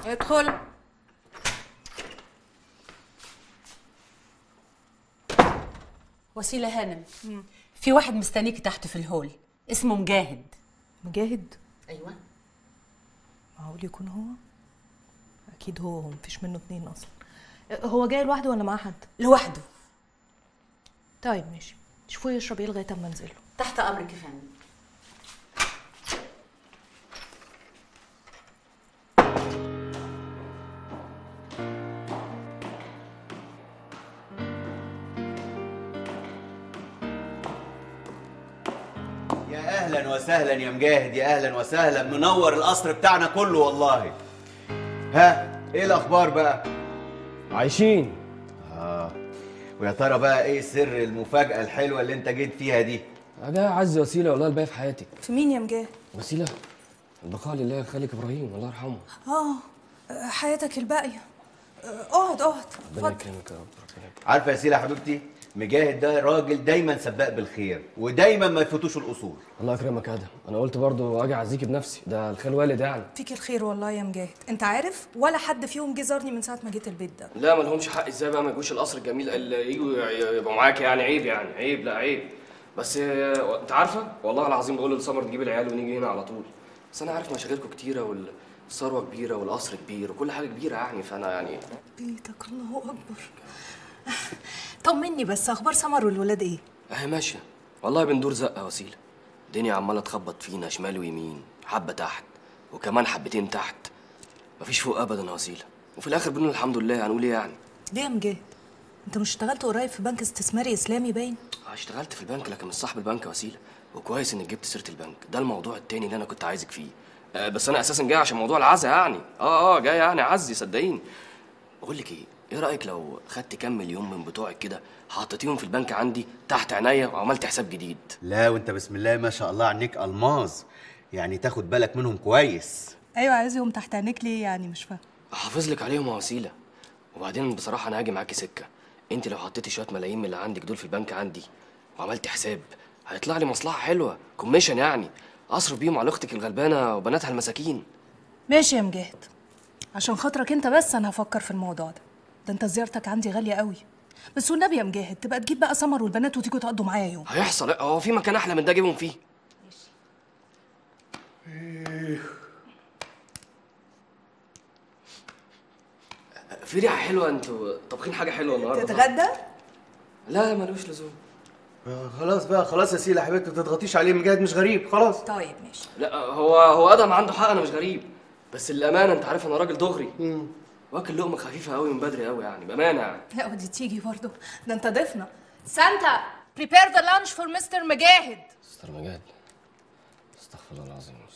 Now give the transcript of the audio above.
ادخل وسيلة هانم في واحد مستنيك تحت في الهول اسمه مجاهد مجاهد ايوه معقول يكون هو اكيد هو هو مفيش منه اتنين اصلا هو جاي لوحده ولا معاه حد لوحده طيب ماشي شوفوا يشرب ايه لغايه اما انزله تحت امرك يا فندم يا اهلا وسهلا يا مجاهد يا اهلا وسهلا منور القصر بتاعنا كله والله ها ايه الاخبار بقى عايشين اه ويا ترى بقى ايه سر المفاجاه الحلوه اللي انت جيت فيها دي ده اعز وسيله والله الباقي في حياتك في مين يا مجاهد وسيله البقاء لله خالك ابراهيم الله يرحمه اه حياتك الباقيه اقعد اقعد ربنا اتفضل يكرمك يا رب ربنا يكرمك عارفه يا سيلا حبيبتي مجاهد ده راجل دايما سباق بالخير ودايما ما يفوتوش الاصول الله يكرمك يا ادم انا قلت برضو اجي اعزيكي بنفسي ده الخال والد يعني فيك الخير والله يا مجاهد انت عارف ولا حد فيهم جه زارني من ساعه ما جيت البيت ده لا ما لهمش حق ازاي بقى ما يجوش القصر الجميل اللي يجوا يبقوا معاك يعني عيب يعني عيب لا عيب بس آه، انت عارفه والله العظيم بقول لسمر تجيب العيال ونيجي هنا على طول بس انا عارف مشاغلكم كتيره والثروه كبيره والقصر كبير وكل حاجه كبيره يعني فانا يعني بيتك الله اكبر طمني بس اخبار سمر والولاد ايه اهي ماشيه والله بندور زقه وسيله الدنيا عماله تخبط فينا شمال ويمين حبه تحت وكمان حبتين تحت مفيش فوق ابدا يا وسيله وفي الاخر بنقول الحمد لله هنقول ايه يعني ليه يا مجاهد انت مش اشتغلت قريب في بنك استثماري اسلامي باين آه، اشتغلت في البنك لكن مش صاحب البنك وسيله وكويس انك جبت سيره البنك ده الموضوع التاني اللي انا كنت عايزك فيه آه بس انا اساسا جاي عشان موضوع العزا يعني اه اه جاي يعني عزي صدقيني بقول لك ايه ايه رايك لو خدت كام مليون من بتوعك كده حطيتيهم في البنك عندي تحت عينيا وعملت حساب جديد لا وانت بسم الله ما شاء الله عنيك الماظ يعني تاخد بالك منهم كويس ايوه عايزهم تحت عينيك ليه يعني مش فاهم احافظ لك عليهم يا وسيله وبعدين بصراحه انا هاجي معاكي سكه انت لو حطيتي شويه ملايين من اللي عندك دول في البنك عندي وعملت حساب هيطلع لي مصلحه حلوه كوميشن يعني اصرف بيهم على اختك الغلبانه وبناتها المساكين ماشي يا مجاهد عشان خاطرك انت بس انا هفكر في الموضوع ده ده انت زيارتك عندي غاليه قوي بس والنبي يا مجاهد تبقى تجيب بقى سمر والبنات وتيجوا تقضوا معايا يوم هيحصل هو في مكان احلى من ده اجيبهم فيه في ريحه حلوه انتوا طابخين حاجه حلوه النهارده تتغدى لا ملوش لزوم آه خلاص بقى خلاص يا سيلا حبيبتي ما تضغطيش عليه مجاهد مش غريب خلاص طيب ماشي لا هو هو ادم عنده حق انا مش غريب بس الامانه انت عارف انا راجل دغري واكل لقمه خفيفه قوي من بدري قوي يعني بامانه يعني لا ودي تيجي برضه ده انت ضيفنا سانتا prepare the lunch for Mr. مجاهد استر مجاد استغفر الله العظيم